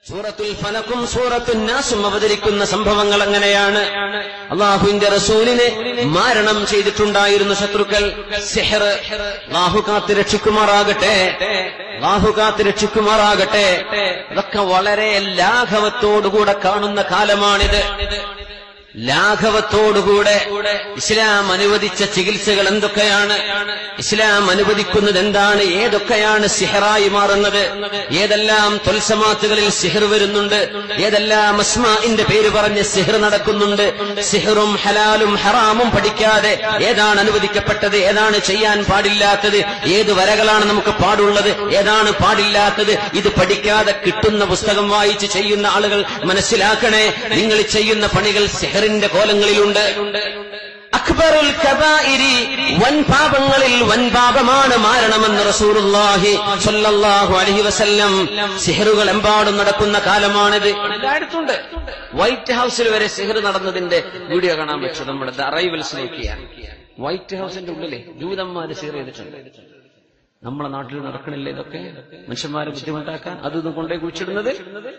സൂറത്തുൽ ഫലക്കും സൂറത്തുൽ നാസും അവതരിക്കുന്ന സംഭവങ്ങൾ അങ്ങനെയാണ് അള്ളാഹുവിന്റെ റസൂലിനെ മാരണം ചെയ്തിട്ടുണ്ടായിരുന്നു ശത്രുക്കൾ സിഹർ അള്ളാഹു കാത്ത് രക്ഷിക്കുമാറാകട്ടെ അള്ളാഹു കാത്ത് രക്ഷിക്കുമാറാകട്ടെ അതൊക്കെ വളരെ ലാഘവത്തോടുകൂടെ കാണുന്ന കാലമാണിത് ലാഘവത്തോടുകൂടെ ഇസ്ലാം അനുവദിച്ച ചികിത്സകൾ എന്തൊക്കെയാണ് ഇസ്ലാം അനുവദിക്കുന്നത് എന്താണ് ഏതൊക്കെയാണ് സിഹറായി മാറുന്നത് ഏതെല്ലാം തൊൽസമാത്തുകളിൽ സിഹർ വരുന്നുണ്ട് ഏതെല്ലാം അസ്മാഇന്റെ പേര് പറഞ്ഞ് സിഹർ നടക്കുന്നുണ്ട് സിഹറും ഹലാലും ഹറാമും പഠിക്കാതെ ഏതാണ് അനുവദിക്കപ്പെട്ടത് ഏതാണ് ചെയ്യാൻ പാടില്ലാത്തത് ഏത് വരകളാണ് നമുക്ക് പാടുള്ളത് ഏതാണ് പാടില്ലാത്തത് ഇത് പഠിക്കാതെ കിട്ടുന്ന പുസ്തകം വായിച്ച് ചെയ്യുന്ന ആളുകൾ മനസ്സിലാക്കണേ നിങ്ങൾ ചെയ്യുന്ന പണികൾ സിഹറിന്റെ കോലങ്ങളിലുണ്ട് അക്ബറുൽ കബായിരി വൻ പാപങ്ങളിൽ വൻ പാപമാണ് മാരണമെന്ന് റസൂലുള്ളാഹി സ്വല്ലല്ലാഹു അലൈഹി വസല്ലം സിഹറുകൾ എമ്പാടും നടക്കുന്ന കാലമാണിത് എല്ലായിടത്തുണ്ട് വൈറ്റ് ഹൗസിൽ വരെ സിഹർ നടന്നതിന്റെ വീഡിയോ കാണാൻ പറ്റും നമ്മുടെ അറൈവൽസ് നോക്കിയാൽ വൈറ്റ് ഹൗസിന്റെ ഉള്ളിലെ ജൂതന്മാര് സിഹർ ചെയ്തിട്ടുണ്ട് നമ്മളെ നാട്ടിൽ നടക്കണില്ല ഇതൊക്കെ മനുഷ്യന്മാരെ ബുദ്ധിമുട്ടാക്കാൻ അതൊന്നും കൊണ്ടേ കുഴിച്ചിടുന്നത്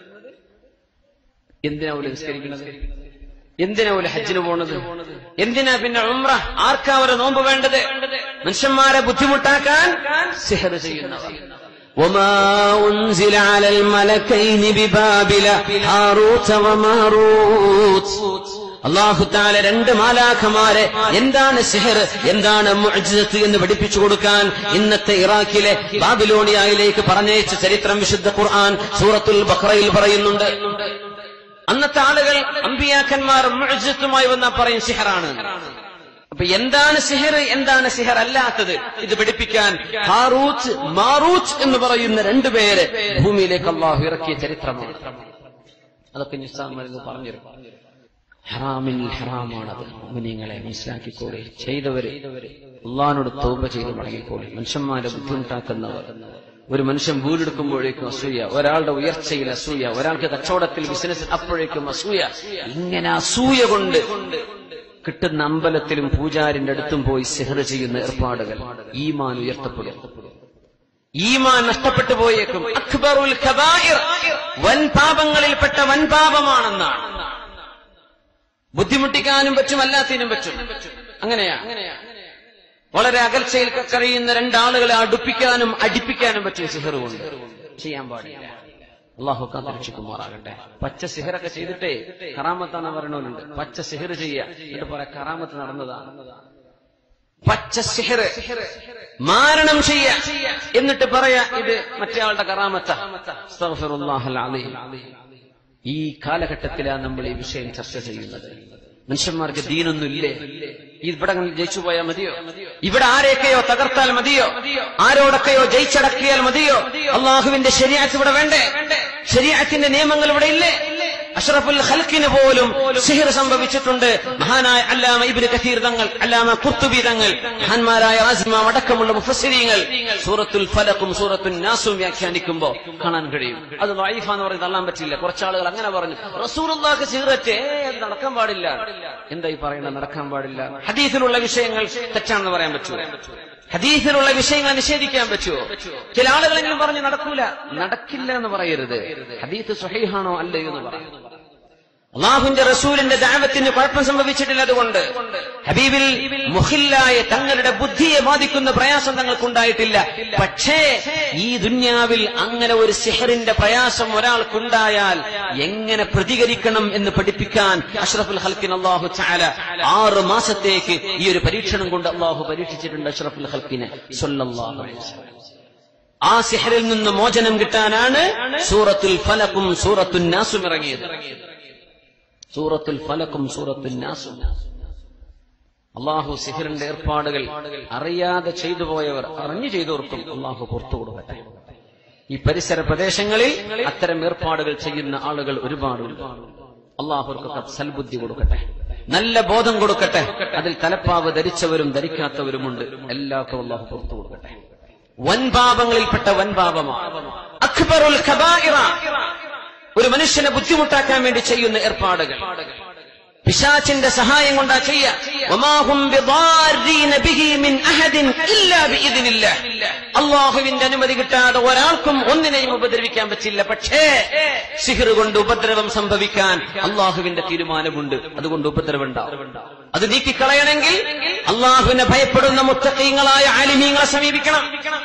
എന്തിനാ ഒരു നിസ്കരിക്കുന്നത് എന്തിനാ ഒരു ഹജ്ജിന് പോണത് എന്തിനാ പിന്നെ ഉംറ ആർക്കാ ഒരു നോമ്പ് വേണ്ടത് മനുഷ്യന്മാരെ ബുദ്ധിമുട്ടാക്കാൻ സിഹർ ചെയ്യുന്നവർ وما أنزل على الملكين ببابل هاروت وماروت അള്ളാഹു താല രണ്ട് മാലാഖമാരെ എന്താണ് സിഹർ എന്താണ് മുഅ്ജിസത്ത് എന്ന് പഠിപ്പിച്ചു കൊടുക്കാൻ ഇന്നത്തെ ഇറാഖിലെ ബാബിലോണിയയിലേക്ക് പറഞ്ഞയച്ച ചരിത്രം വിശുദ്ധ ഖുർആൻ സൂറത്തുൽ ബഖറയിൽ പറയുന്നുണ്ട് അന്നത്തെ ആളുകൾ അമ്പിയാക്കന്മാർ മുഅ്ജിസത്തുമായി വന്നാൽ പറയും സിഹറാണ് അപ്പൊ എന്താണ് സിഹർ എന്താണ് സിഹർ അല്ലാത്തത് ഇത് പഠിപ്പിക്കാൻ ഹാറൂത്ത് മാറൂത്ത് എന്ന് പറയുന്ന രണ്ടുപേര് ഭൂമിയിലേക്ക് അള്ളാഹു ഇറക്കിയ ചരിത്രമാണ് അതൊക്കെ നിസ്സാമരുന്ന് പറഞ്ഞിരുന്നു ഹറാമിൽ ഹറാമാണത് മുനിങ്ങളെ മനസ്സിലാക്കിക്കോളി ചെയ്തവര് അള്ളഹാനോട് തോപ ചെയ്ത് മടങ്ങിക്കോളി മനുഷ്യന്മാരെ ബുദ്ധിമുട്ടാക്കുന്നവർ ഒരു മനുഷ്യൻ വീടെടുക്കുമ്പോഴേക്കും അസൂയ ഒരാളുടെ ഉയർച്ചയിൽ അസൂയ ഒരാൾക്ക് കച്ചവടത്തിൽ ബിസിനസ് അപ്പോഴേക്കും അസൂയ ഇങ്ങനെ അസൂയ കൊണ്ട് കിട്ടുന്ന അമ്പലത്തിലും പൂജാരിന്റെ അടുത്തും പോയി സിഹർ ചെയ്യുന്ന ഏർപ്പാടുകൾ ഈമാൻ ഉയർത്തപ്പെടും ഈമാൻ നഷ്ടപ്പെട്ടു പോയേക്കും അക്ബറുൽ ഖബായിർ വൻ പാപങ്ങളിൽപ്പെട്ട വൻ പാപമാണെന്നാണ് ബുദ്ധിമുട്ടിക്കാനും പറ്റും അല്ലാത്തിനും പറ്റും അങ്ങനെയാ വളരെ അകൽച്ചയിൽ കഴിയുന്ന രണ്ടാളുകളെ അടുപ്പിക്കാനും അടിപ്പിക്കാനും പറ്റും സിഹർ കൊണ്ട് ചെയ്യാൻ പാടില്ല അള്ളാഹു കാത്തിരക്ഷിക്കുമാറാകട്ടെ പച്ച സിഹറൊക്കെ ചെയ്തിട്ടേ കറാമത്താണ് പറയണവരുണ്ട് പച്ച സിഹർ ചെയ്യുക എന്നിട്ട് പറയാ കറാമത്ത് നടന്നതാണ് പച്ച സിഹർ മാരണം ചെയ്യ എന്നിട്ട് പറയാ ഇത് മറ്റേയാളുടെ കറാമത്ത ഈ കാലഘട്ടത്തിലാണ് നമ്മൾ ഈ വിഷയം ചർച്ച ചെയ്യുന്നത് മനുഷ്യന്മാർക്ക് ദീനൊന്നുമില്ലേ ഇവിടെ ജയിച്ചു പോയാൽ മതിയോ ഇവിടെ ആരെയൊക്കെയോ തകർത്താൽ മതിയോ ആരോടൊക്കെയോ ജയിച്ചടക്കിയാൽ മതിയോ അള്ളാഹുവിന്റെ ശരിയാത്ത് ഇവിടെ വേണ്ടേ ശരിയാത്തിന്റെ നിയമങ്ങൾ ഇവിടെ ഇല്ലേ അഷ്റഫുൽ ഖൽക്കിന് പോലും സിഹിർ സംഭവിച്ചിട്ടുണ്ട് മഹാനായ അല്ലാമ ഇബ്നു കസീർ തങ്ങൾ അല്ലാമ ഖുർത്തുബി തങ്ങൾ മഹാന്മാരായ ആസിമ അടക്കമുള്ള മുഫസ്സിരീങ്ങൾ സൂറത്തുൽ ഫലഖും സൂറത്തുൽ നാസും വ്യാഖ്യാനിക്കുമ്പോൾ കാണാൻ കഴിയും അത് വൈഫ എന്ന് പറഞ്ഞ് തള്ളാൻ പറ്റില്ല കുറച്ചാളുകൾ അങ്ങനെ പറഞ്ഞു റസൂലുള്ളാഹ്ക്ക് സിഹററ്റ് അത് നടക്കാൻ പാടില്ല എന്തായി പറയണത് നടക്കാൻ പാടില്ല ഹദീസിലുള്ള വിഷയങ്ങൾ തെറ്റാണെന്ന് പറയാൻ പറ്റുമോ ഹദീസിലുള്ള വിഷയങ്ങൾ നിഷേധിക്കാൻ പറ്റുമോ ചില ആളുകളെങ്കിലും പറഞ്ഞു നടക്കൂല നടക്കില്ല എന്ന് പറയരുത് ഹദീസ് സ്വഹീഹാണോ അല്ലയോ എന്ന് പറയാം അള്ളാഹുന്റെ റസൂലിന്റെ ദാവത്തിന് കുഴപ്പം സംഭവിച്ചിട്ടില്ല അതുകൊണ്ട് ഹബീബിൽ മുഹില്ലായ തങ്ങളുടെ ബുദ്ധിയെ ബാധിക്കുന്ന പ്രയാസം തങ്ങൾക്കുണ്ടായിട്ടില്ല പക്ഷേ ഈ ദുന്യാവിൽ അങ്ങനെ ഒരു സിഹറിന്റെ പ്രയാസം ഒരാൾക്കുണ്ടായാൽ എങ്ങനെ പ്രതികരിക്കണം എന്ന് പഠിപ്പിക്കാൻ അഷ്റഫുൽ ഹൽക്കിൻ അള്ളാഹു ചാല ആറ് മാസത്തേക്ക് ഈ ഒരു പരീക്ഷണം കൊണ്ട് അള്ളാഹു പരീക്ഷിച്ചിട്ടുണ്ട് അഷ്റഫുൽ ഹൽക്കിനെ സൊല്ലാഹു ആ സിഹറിൽ നിന്ന് മോചനം കിട്ടാനാണ് സൂറത്തുൽ ഫലക്കും സൂറത്തുൽ നാസും ഇറങ്ങിയത് സൂറത്തുൽ ഫലക്കും സൂറത്തുൽ നാസും അള്ളാഹു സിഹിറിന്റെ ഏർപ്പാടുകൾ അറിയാതെ ചെയ്തു പോയവർ അറിഞ്ഞു ചെയ്തവർക്കും അള്ളാഹു പുറത്തു കൊടുക്കട്ടെ ഈ പരിസര പ്രദേശങ്ങളിൽ അത്തരം ഏർപ്പാടുകൾ ചെയ്യുന്ന ആളുകൾ ഒരുപാട് അള്ളാഹുർക്കൊക്കെ സൽബുദ്ധി കൊടുക്കട്ടെ നല്ല ബോധം കൊടുക്കട്ടെ അതിൽ തലപ്പാവ് ധരിച്ചവരും ധരിക്കാത്തവരുമുണ്ട് എല്ലാവർക്കും അള്ളാഹു പുറത്തു കൊടുക്കട്ടെ വൻപാപങ്ങളിൽപ്പെട്ട വൻപാപമാണ് അക്ബറുൽ ഖബായിറ ഒരു മനുഷ്യനെ ബുദ്ധിമുട്ടാക്കാൻ വേണ്ടി ചെയ്യുന്ന ഏർപ്പാടുകൾ പിശാച്ചിന്റെ സഹായം കൊണ്ടാ ചെയ്യ വമാഹും ബിദാരീന ബിഹി മിൻ അഹദിൻ ഇല്ലാ ബിഇദ്നില്ലാഹ് അള്ളാഹുവിന്റെ അനുമതി കിട്ടാതെ ഒരാൾക്കും ഒന്നിനെയും ഉപദ്രവിക്കാൻ പറ്റില്ല പക്ഷേ സിഹിർ കൊണ്ട് ഉപദ്രവം സംഭവിക്കാൻ അള്ളാഹുവിന്റെ തീരുമാനമുണ്ട് അതുകൊണ്ട് ഉപദ്രവം ഉണ്ടാവും അത് നീക്കിക്കളയണമെങ്കിൽ അള്ളാഹുവിനെ ഭയപ്പെടുന്ന മുത്തക്കീങ്ങളായ ആലിമീങ്ങളെ സമീപിക്കണം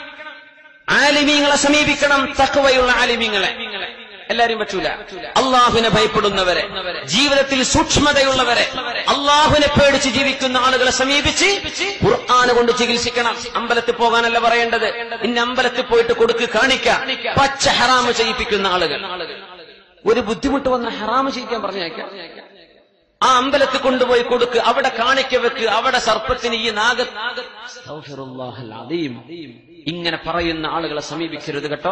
ആലിമീങ്ങളെ സമീപിക്കണം തക്കവയുള്ള ആലിമീങ്ങളെ എല്ലാരും പറ്റൂല അള്ളാഹുവിനെ ഭയപ്പെടുന്നവരെ ജീവിതത്തിൽ സൂക്ഷ്മതയുള്ളവരെ അള്ളാഹുവിനെ പേടിച്ച് ജീവിക്കുന്ന ആളുകളെ സമീപിച്ച് ഖുർആാന് കൊണ്ട് ചികിത്സിക്കണം അമ്പലത്തിൽ പോകാനല്ല പറയേണ്ടത് ഇന്ന അമ്പലത്തിൽ പോയിട്ട് കൊടുക്ക് കാണിക്ക പച്ച ഹറാമ് ചെയ്യിപ്പിക്കുന്ന ആളുകൾ ഒരു ബുദ്ധിമുട്ട് വന്ന ഹറാമ് ചെയ്യിക്കാൻ പറഞ്ഞേക്കാം ആ അമ്പലത്തിൽ കൊണ്ടുപോയി കൊടുക്ക് അവിടെ കാണിക്ക വെക്ക് അവിടെ സർപ്പത്തിന് ഈ നാഗ അസ്തഗ്ഫിറുല്ലാഹൽ അദീം. ഇങ്ങനെ പറയുന്ന ആളുകളെ സമീപിക്കരുത് കേട്ടോ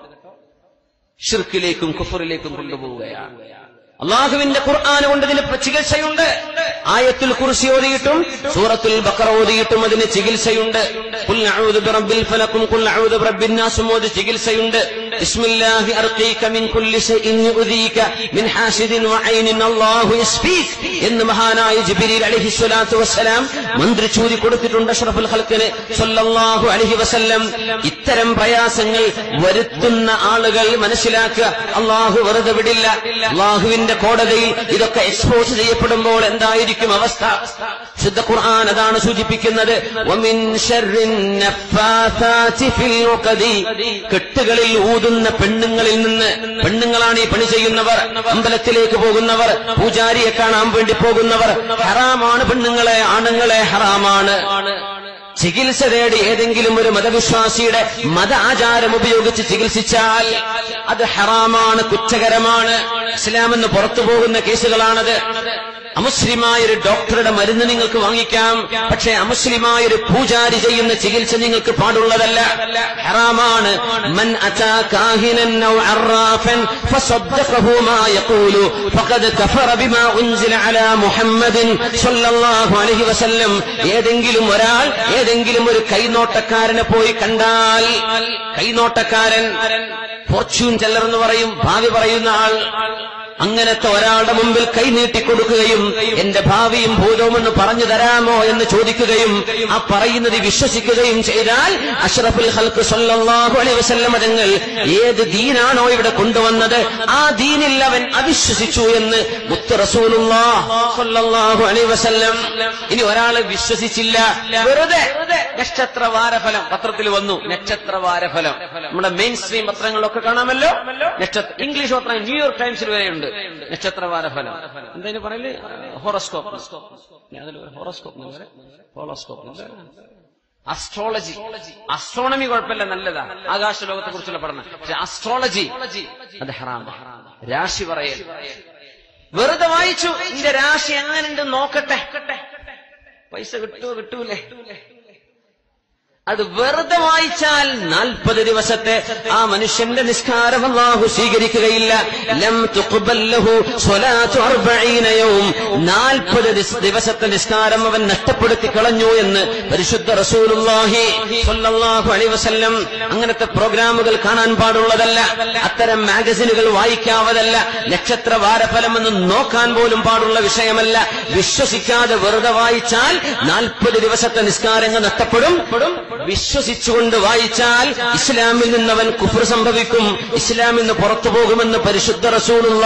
ഷിർക്കിലേക്കും കുഫറിലേക്കും കൊണ്ടുപോവുകയാണ് അള്ളാഹുവിന്റെ ഖുർആൻ കൊണ്ട് ഇതിന് ചികിത്സയുണ്ട് ആയത്തുൽ കുർസി ഓതിയിട്ടും സൂറത്തുൽ ബക്കറ ഓതിയിട്ടും അതിന് ചികിത്സയുണ്ട് ഖുൽ അഊദു ബിറബ്ബിൽ ഫലക്കും ഖുൽ അഊദു ബിറബ്ബിൻ നാസും ഓതി ചികിത്സയുണ്ട് ബിസ്മില്ലാഹി അർഖീക മിൻ കുല്ലി ശൈഇൻ യുദീക മിൻ ഹാസിദിൻ വഐനിൻ അല്ലാഹു യസ്ഫീക് എന്ന് മഹാനായ ജിബ്രീൽ അലൈഹി സ്വലാത്തു വസ്സലാം മന്ത്രിച്ചൂരി കൊടുത്തിട്ടുണ്ട് അഷ്റഫുൽ ഖൽക്കിന് സല്ലല്ലാഹു അലൈഹി വസല്ലം ഇത്തരം പ്രയാസങ്ങൾ വരുത്തുന്ന ആളുകൾ മനസ്സിലാക്കുക അള്ളാഹു വെറുതെ വിടില്ല അള്ളാഹുവിന്റെ കോടതിയിൽ ഇതൊക്കെ എക്സ്പോസ് ചെയ്യപ്പെടുമ്പോൾ എന്തായിരിക്കും അവസ്ഥ ശുദ്ധ ഖുർആൻ അതാണ് സൂചിപ്പിക്കുന്നത് വമിൻ ശർരിൻ നഫ്ഫാഥാതി ഫിൽ ഉഖദി. കെട്ടുകളിൽ ഊതുന്ന പെണ്ണുങ്ങളിൽ നിന്ന് പെണ്ണുങ്ങളാണ് ഈ പണി ചെയ്യുന്നവർ അമ്പലത്തിലേക്ക് പോകുന്നവർ പൂജാരിയെ കാണാൻ വേണ്ടി പോകുന്നവർ ഹറാമാണ് പെണ്ണുങ്ങളെ ആണുങ്ങളെ ഹറാമാണ് ചികിത്സ തേടി ഏതെങ്കിലും ഒരു മതവിശ്വാസിയുടെ മത ആചാരം ഉപയോഗിച്ച് ചികിത്സിച്ചാൽ അത് ഹറാമാണ് കുറ്റകരമാണ് ഇസ്ലാമെന്ന് പുറത്തു പോകുന്ന കേസുകളാണത് അമുസ്ലിമായ ഒരു ഡോക്ടറുടെ മരുന്ന് നിങ്ങൾക്ക് വാങ്ങിക്കാം പക്ഷേ അമുസ്ലിമായ ഒരു പൂജാരി ചെയ്യുന്ന ചികിത്സ നിങ്ങൾക്ക് പാടുള്ളതല്ല ഹറാമാണ് മൻ അതാ കാഹിനൻ ഔ അറാഫൻ ഫസദ്ദഖഹു മാ യഖൂലു ഫഖദ് കഫറ ബിമാ ഉൻസില അലാ മുഹമ്മദിൻ സ്വല്ലല്ലാഹു അലൈഹി വസല്ലം ഏതെങ്കിലും ഒരാൾ ഏതെങ്കിലും ഒരു കൈനോട്ടക്കാരനെ പോയി കണ്ടാൽ കൈനോട്ടക്കാരൻ ഫോർച്യൂൺ ടെല്ലർ എന്ന് പറയും ഭാവി പറയുന്ന ആൾ അങ്ങനത്തെ ഒരാളുടെ മുമ്പിൽ കൈനീട്ടി കൊടുക്കുകയും എന്റെ ഭാവിയും ഭൂതവും എന്ന് പറഞ്ഞു തരാമോ എന്ന് ചോദിക്കുകയും ആ പറയുന്നത് വിശ്വസിക്കുകയും ചെയ്താൽ അഷ്റഫുൽ ഹൽക്ക് സല്ലല്ലാഹു അലൈഹി വസല്ലം തങ്ങൾ ഏത് ദീനാണോ ഇവിടെ കൊണ്ടുവന്നത് ആ ദീനിൽ അവൻ അവിശ്വസിച്ചു എന്ന് മുത്ത് റസൂലുള്ളാഹ് സല്ലല്ലാഹു അലൈഹി വസല്ലം ഇനി ഒരാളെ വിശ്വസിച്ചില്ല വെറുതെ നക്ഷത്രവാരഫലം പത്രത്തിൽ വന്നു നക്ഷത്രവാരഫലം നമ്മുടെ മെയിൻ സ്ട്രീം പത്രങ്ങളിലൊക്കെ കാണാമല്ലോ നക്ഷത്ര ഇംഗ്ലീഷ് പത്രം ന്യൂയോർക്ക് ടൈംസിൽ വരെയുണ്ട് നക്ഷത്രവാരഫലം എന്തായാലും പറയല് horoscope horoscope horoscope astrology astronomy കുഴപ്പമില്ല നല്ലതാ ആകാശ ലോകത്തെ കുറിച്ചുള്ള പഠനം പക്ഷെ അസ്ട്രോളജി അത് ഹറാം രാശി പറയൽ വെറുതെ വായിച്ചു എന്റെ രാശി എങ്ങനെയുണ്ട് നോക്കട്ടെ പൈസ കിട്ടുമോ കിട്ടൂലേ അത് വെറുതെ വായിച്ചാൽ നാൽപ്പത് ദിവസത്തെ ആ മനുഷ്യന്റെ നിസ്കാരം അള്ളാഹു സ്വീകരിക്കുകയില്ല ലം തുഖ്ബൽ ലഹു സ്വലാത്തു അർബഈന യൗം നാൽപ്പത് ദിവസത്തെ നിസ്കാരം അവൻ നഷ്ടപ്പെടുത്തി കളഞ്ഞു എന്ന് പരിശുദ്ധ റസൂലുള്ളാഹി സ്വല്ലല്ലാഹു അലൈഹി വസല്ലം അങ്ങനത്തെ പ്രോഗ്രാമുകൾ കാണാൻ പാടുള്ളതല്ല അത്തരം മാഗസിനുകൾ വായിക്കാവതല്ല നക്ഷത്ര വാരഫലം എന്ന് നോക്കാൻ പോലും പാടുള്ള വിഷയമല്ല വിശ്വസിക്കാതെ വെറുതെ വായിച്ചാൽ നാൽപ്പത് ദിവസത്തെ നിസ്കാരങ്ങൾ നഷ്ടപ്പെടും വിശ്വസിച്ചുകൊണ്ട് വായിച്ചാൽ ഇസ്ലാമിൽ നിന്ന് അവൻ കുഫർ സംഭവിക്കും ഇസ്ലാമിൽ നിന്ന് പുറത്തു പോകുമെന്ന് പരിശുദ്ധ റസൂലുള്ള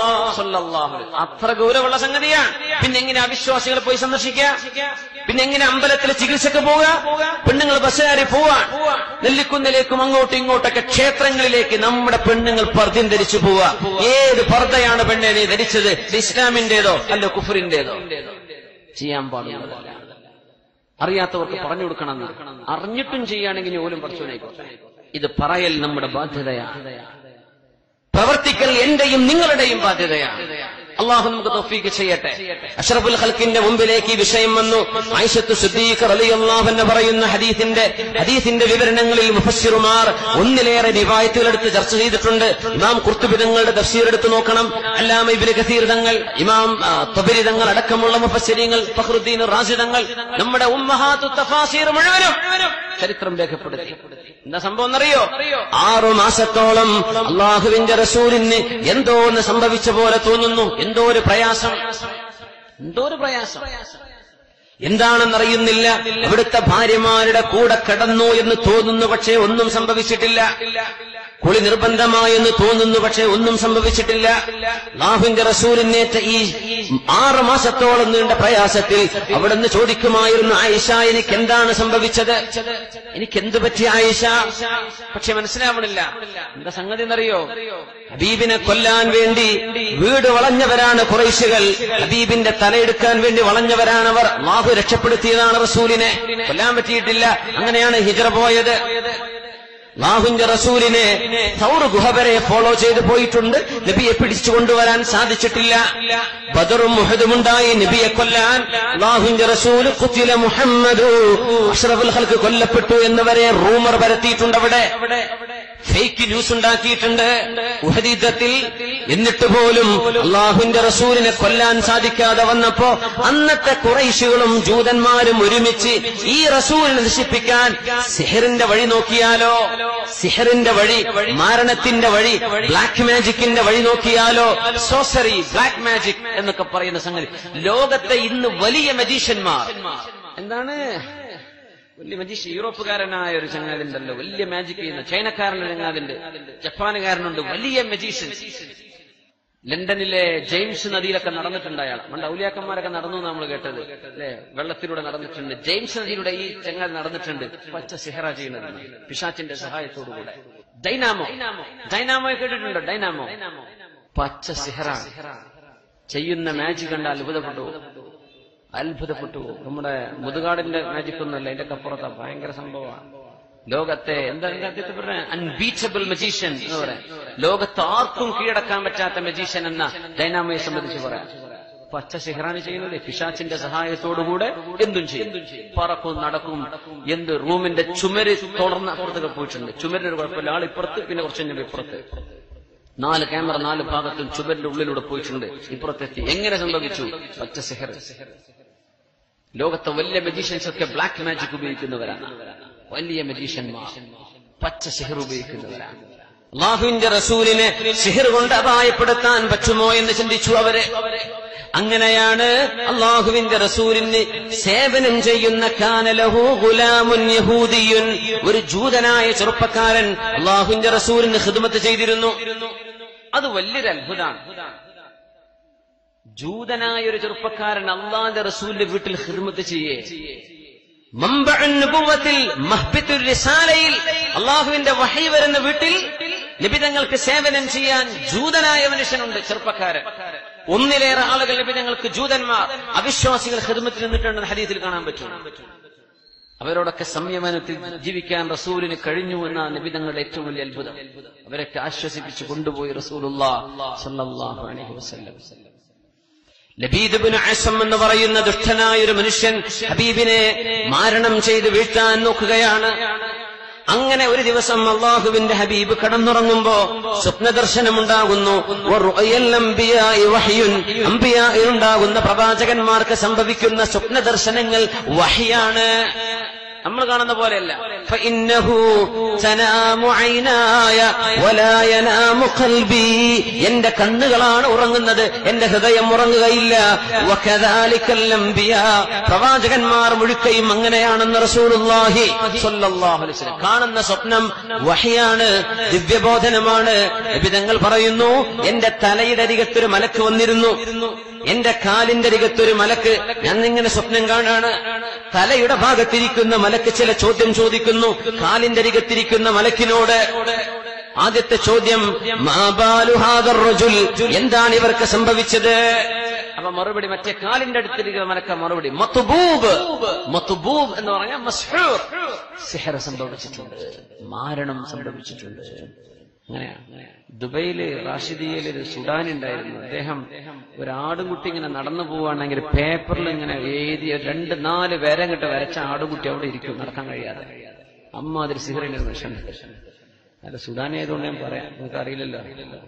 അത്ര ഗൗരവമുള്ള സംഗതിയാണ് പിന്നെ എങ്ങനെ അവിശ്വാസികളെ പോയി സന്ദർശിക്കുക പിന്നെ എങ്ങനെ അമ്പലത്തിലെ ചികിത്സക്ക് പോവുക പെണ്ണുങ്ങൾ ബസ് കയറി പോവാൻ നെല്ലിക്കുന്നിലേക്കും അങ്ങോട്ടും ഇങ്ങോട്ടൊക്കെ ക്ഷേത്രങ്ങളിലേക്ക് നമ്മുടെ പെണ്ണുങ്ങൾ പർദ്യം ധരിച്ചു പോവുക ഏത് പർദ്ദയാണ് പെണ്ണെ നീ ധരിച്ചത് ഇത് ഇസ്ലാമിന്റേതോ അല്ല കുഫറിന്റേതോ ചെയ്യാൻ പാടുള്ളതല്ല അറിയാത്തവർക്ക് പറഞ്ഞു കൊടുക്കണം അറിഞ്ഞിട്ടും ചെയ്യുകയാണെങ്കിൽ ഓലും പഠിച്ചോനായിക്കോട്ടെ ഇത് പറയൽ നമ്മുടെ ബാധ്യതയാണ് പ്രവർത്തിക്കൽ എന്റെയും നിങ്ങളുടെയും ബാധ്യതയാണ് അള്ളാഹു നമുക്ക് തൗഫീക്ക് ചെയ്യട്ടെ അഷ്റഫുൽ ഖൽക്കിന്റെ മുമ്പിലേക്ക് ഈ വിഷയം വന്നു ആയിഷത്ത് സിദ്ദീഖ് റളിയല്ലാഹു അൻഹ പറയുന്ന ഹദീസിന്റെ ഹദീസിന്റെ വിവരണങ്ങളിൽ മുഫസ്സിറുമാർ ഒന്നിലേറെ റിവായത്തുകൾ എടുത്ത് ചർച്ച ചെയ്തിട്ടുണ്ട് ഇമാം ഖുർത്തുബി തങ്ങളുടെ തഫ്സീർ എടുത്ത് നോക്കണം അല്ലാമ ഇബ്നു കസീർ തങ്ങൾ ഇമാം ആ, തബരി തങ്ങൾ അടക്കമുള്ള മുഫസ്സിരീങ്ങൾ ഫഖ്റുദ്ദീൻ റാസി തങ്ങൾ നമ്മുടെ ഉമ്മഹാത്തു തഫാസീർ മുഴുവനും ചരിത്രം രേഖപ്പെടുത്തി എന്താ സംഭവം എന്നറിയോ ആറു മാസത്തോളം അള്ളാഹുവിന്റെ റസൂലിന് എന്തോ ഒന്ന് സംഭവിച്ച പോലെ തോന്നുന്നു എന്തോ ഒരു പ്രയാസം എന്തോ ഒരു പ്രയാസം എന്താണെന്നറിയുന്നില്ല അവിടുത്തെ ഭാര്യമാരുടെ കൂടെ കിടന്നു എന്ന് തോന്നുന്നു പക്ഷേ ഒന്നും സംഭവിച്ചിട്ടില്ല കുളി നിർബന്ധമായെന്ന് തോന്നുന്നു പക്ഷേ ഒന്നും സംഭവിച്ചിട്ടില്ല ലാഹുവിന്റെ റസൂലിനേറ്റ ഈ ആറ് മാസത്തോളം നീണ്ട പ്രയാസത്തിൽ അവിടുന്ന് ചോദിക്കുമായിരുന്നു ആയിഷ എനിക്ക് എന്താണ് സംഭവിച്ചത് എനിക്ക് എന്തു പറ്റി ആയിഷ പക്ഷെ മനസ്സിലാവണില്ല എന്താ സംഗതി എന്നറിയോ ഹബീബിനെ കൊല്ലാൻ വേണ്ടി വീട് വളഞ്ഞവരാണ് കുറൈശുകൾ ഹബീബിന്റെ തലയെടുക്കാൻ വേണ്ടി വളഞ്ഞവരാണവർ മാഹു രക്ഷപ്പെടുത്തിയതാണ് റസൂലിനെ കൊല്ലാൻ പറ്റിയിട്ടില്ല അങ്ങനെയാണ് ഹിജറ പോയത് ലാഹുന്റെ റസൂലിനെ സൗർ ഗുഹ വരെ ഫോളോ ചെയ്ത് പോയിട്ടുണ്ട് നബിയെ പിടിച്ചു കൊണ്ടുവരാൻ സാധിച്ചിട്ടില്ല ബദറും മുഹദും ഉണ്ടായി നബിയെ കൊല്ലാൻ ലാഹുന്റെ റസൂൽ കുത്തില മുഹമ്മദു അഷ്റഫുൽ ഹൽക്ക് കൊല്ലപ്പെട്ടു എന്നവരെ റൂമർ പരത്തിയിട്ടുണ്ട് അവിടെ ഫേക്ക് ന്യൂസ് ഉണ്ടാക്കിയിട്ടുണ്ട് ഉഹദീദത്തിൽ എന്നിട്ട് പോലും അള്ളാഹുവിന്റെ റസൂലിനെ കൊല്ലാൻ സാധിക്കാതെ വന്നപ്പോ അന്നത്തെ കുറൈശുകളും ജൂതന്മാരും ഒരുമിച്ച് ഈ റസൂലിനെ നശിപ്പിക്കാൻ സിഹറിന്റെ വഴി നോക്കിയാലോ സിഹറിന്റെ വഴി മാരണത്തിന്റെ വഴി ബ്ലാക്ക് മാജിക്കിന്റെ വഴി നോക്കിയാലോ സോസറി ബ്ലാക്ക് മാജിക് എന്നൊക്കെ പറയുന്ന സംഗതി ലോകത്തെ ഇന്ന് വലിയ മജീഷ്യന്മാർ എന്താണ് വലിയ മജീഷ് യൂറോപ്പുകാരനായ ഒരു ചങ്ങാതിണ്ടല്ലോ വലിയ മാജിക് ചെയ്യുന്ന ചൈനക്കാരനൊരു ചങ്ങാതിണ്ട് ജപ്പാനുകാരനുണ്ട് വലിയ മജീഷ്യൻ ലണ്ടനിലെ ജെയിംസ് നദിയിലൊക്കെ നടന്നിട്ടുണ്ട് അയാൾ നമ്മുടെ ഔലിയാക്കന്മാരൊക്കെ നടന്നു നമ്മൾ കേട്ടത് അല്ലെ വെള്ളത്തിലൂടെ നടന്നിട്ടുണ്ട് ജെയിംസ് നദിയിലൂടെ ഈ ചങ്ങാതി നടന്നിട്ടുണ്ട് പച്ച സിഹറ ചെയ്യുന്നത് പിശാച്ചിന്റെ സഹായത്തോടുകൂടെ ഡൈനാമോ ഡൈനാമോ കേട്ടിട്ടുണ്ടോ ഡൈനാമോ പച്ച സിഹറ ചെയ്യുന്ന മാജിക് കണ്ട അത്ഭുതപ്പെട്ടു അത്ഭുതപ്പെട്ടു നമ്മുടെ മുതുകാടിന്റെ മാജിക് ഒന്നുമല്ല അതിന്റെ അപ്പുറത്താ ഭയങ്കര സംഭവമാണ് ലോകത്തെ എന്താ അദ്ദേഹത്തെ പറഞ്ഞ അൺബീച്ചബിൾ മജീഷ്യൻ എന്ന് പറയാം ലോകത്ത് ആർക്കും കീഴടക്കാൻ പറ്റാത്ത മജീഷ്യൻ എന്ന ഡൈനാമയെ സംബന്ധിച്ച് പറയാം പച്ച സിഹ്റാന് ചെയ്യുന്നത് പിശാച്ചിന്റെ സഹായത്തോടുകൂടെ എന്തും ചെയ്യും പറക്കും നടക്കും എന്ത് റൂമിന്റെ ചുമര് തുടർന്ന് അപ്പുറത്തൊക്കെ പോയിട്ടുണ്ട് ചുമരിന് ഒരു കുഴപ്പമില്ല ആൾ ഇപ്പുറത്ത് പിന്നെ കുറച്ച് കഴിഞ്ഞ ഇപ്പുറത്ത് നാല് ക്യാമറ നാല് ഭാഗത്തും ചുമരിന്റെ ഉള്ളിലൂടെ പോയിട്ടുണ്ട് ഇപ്പുറത്തെത്തി എങ്ങനെ സംഭവിച്ചു പച്ച സിഹർ ലോകത്തെ വലിയ മജീഷ്യൻസ് ഒക്കെ ബ്ലാക്ക് മാജിക് ഉപയോഗിക്കുന്നവരാണ് വലിയ മജീഷ്യന്മാർ പച്ച സിഹർ ഉപയോഗിക്കുന്നവരാണ് അള്ളാഹുവിന്റെ റസൂലിനെ സിഹർ കൊണ്ട് അപായപ്പെടുത്താൻ പറ്റുമോ എന്ന് ചിന്തിച്ചു അവര് അങ്ങനെയാണ് അള്ളാഹുവിന്റെ റസൂലിന് സേവനം ചെയ്യുന്ന കാനലഹു ഗുലാമുൻ യഹൂദിയുൻ ഒരു ജൂതനായ ചെറുപ്പക്കാരൻ അള്ളാഹുവിന്റെ റസൂലിന് ഹിദ്മത്ത് ചെയ്തിരുന്നു അത് വലിയൊരു അത്ഭുതമാണ് ജൂതനായ ഒരു ചെറുപ്പക്കാരൻ അള്ളാന്റെ റസൂലിന്റെ വീട്ടിൽ ഹിർമത്ത് ചെയ്യേ മമ്പഅന്നുബുവത്തിൽ മഹ്ബിത്തുർ റിസാലയിൽ അള്ളാഹുവിന്റെ വഹി വരുന്ന വീട്ടിൽ നിബിതങ്ങൾക്ക് സേവനം ചെയ്യാൻ ജൂതനായ മനുഷ്യനുണ്ട് ചെറുപ്പക്കാരൻ ഒന്നിലേറെ ആളുകൾ നിബിതങ്ങൾക്ക് ജൂതന്മാർ അവിശ്വാസികൾ ഹിർമത്തിൽ നിന്നിട്ടുണ്ടെന്ന് ഹരീതിൽ കാണാൻ പറ്റും അവരോടൊക്കെ സംയമനത്തിൽ ജീവിക്കാൻ റസൂലിന് കഴിഞ്ഞു എന്നാണ് നിബിതങ്ങളുടെ ഏറ്റവും വലിയ അത്ഭുതം അവരൊക്കെ ആശ്വസിപ്പിച്ച് കൊണ്ടുപോയി റസൂലുല്ലാ സല്ലല്ലാഹു അലൈഹി വസല്ലം ലബീദുബിന് ആസം എന്ന് പറയുന്ന ദുഷ്ടനായ ഒരു മനുഷ്യൻ ഹബീബിനെ മാരണം ചെയ്ത് വീഴ്ത്താൻ നോക്കുകയാണ് അങ്ങനെ ഒരു ദിവസം അള്ളാഹുവിന്റെ ഹബീബ് കടന്നുറങ്ങുമ്പോ സ്വപ്നദർശനമുണ്ടാകുന്നു ഉണ്ടാകുന്ന പ്രവാചകന്മാർക്ക് സംഭവിക്കുന്ന സ്വപ്നദർശനങ്ങൾ വഹിയാണ് നമ്മൾ കാണുന്ന പോലെയല്ല فإنه تنام عيناي ولا ينام قلبي എന്റെ കണ്ണുകളാണ് ഉറങ്ങുന്നത് എന്റെ ഹൃദയം ഉറങ്ങുകയില്ല وكذلك الأنبياء പ്രവാചകന്മാർ മുഴുക്കയും അങ്ങനെയാണെന്ന് റസൂലുള്ളാഹി സ്വല്ലല്ലാഹു അലൈഹി വസല്ലം കാണുന്ന സ്വപ്നം വഹിയാണ് ദിവ്യബോധനമാണ് വിധങ്ങൾ പറയുന്നു എന്റെ തലയുടെ അരികത്തൊരു മലക്ക് വന്നിരുന്നു എന്റെ കാലിന്റെ അരികത്തൊരു മലക്ക് ഞാൻ ഇങ്ങനെ സ്വപ്നം കാണാണ് തലയുടെ ഭാഗത്തിരിക്കുന്ന മലക്ക് ചില ചോദ്യം ചോദിക്കുന്നു കാലിന്റെ അരികത്തിരിക്കുന്ന മലക്കിനോട് ആദ്യത്തെ ചോദ്യം മാബാലുഹാദർ റജുൽ എന്താണ് ഇവർക്ക് സംഭവിച്ചത് അപ്പൊ മറുപടി മറ്റേ കാലിന്റെ അടുത്തിരിക്കുന്ന മലക്ക മറുപടി മത്തുബൂബ് മത്തുബൂബ് എന്ന് പറഞ്ഞാൽ മസ്ഹൂർ സിഹർ സംഭവിച്ചിട്ടുണ്ട് മാരണം സംഭവിച്ചിട്ടുണ്ട് അങ്ങനെയാണ് ദുബൈയില് റാഷിദിയയിൽ ഒരു സുഡാനി ഉണ്ടായിരുന്നു അദ്ദേഹം ഒരു ആടുകുട്ടി ഇങ്ങനെ നടന്നു പോവുകയാണെങ്കിൽ പേപ്പറിൽ ഇങ്ങനെ എഴുതിയ രണ്ട് നാല് പേരങ്ങിട്ട് വരച്ച ആടുകുട്ടി അവിടെ ഇരിക്കും നടക്കാൻ കഴിയാതെ അമ്മ അതിൽ സിഹറിന്റെ മനുഷ്യൻ അല്ല സുഡാനി ആയതുകൊണ്ട് ഞാൻ പറയാം നിങ്ങൾക്ക് അറിയില്ലല്ലോ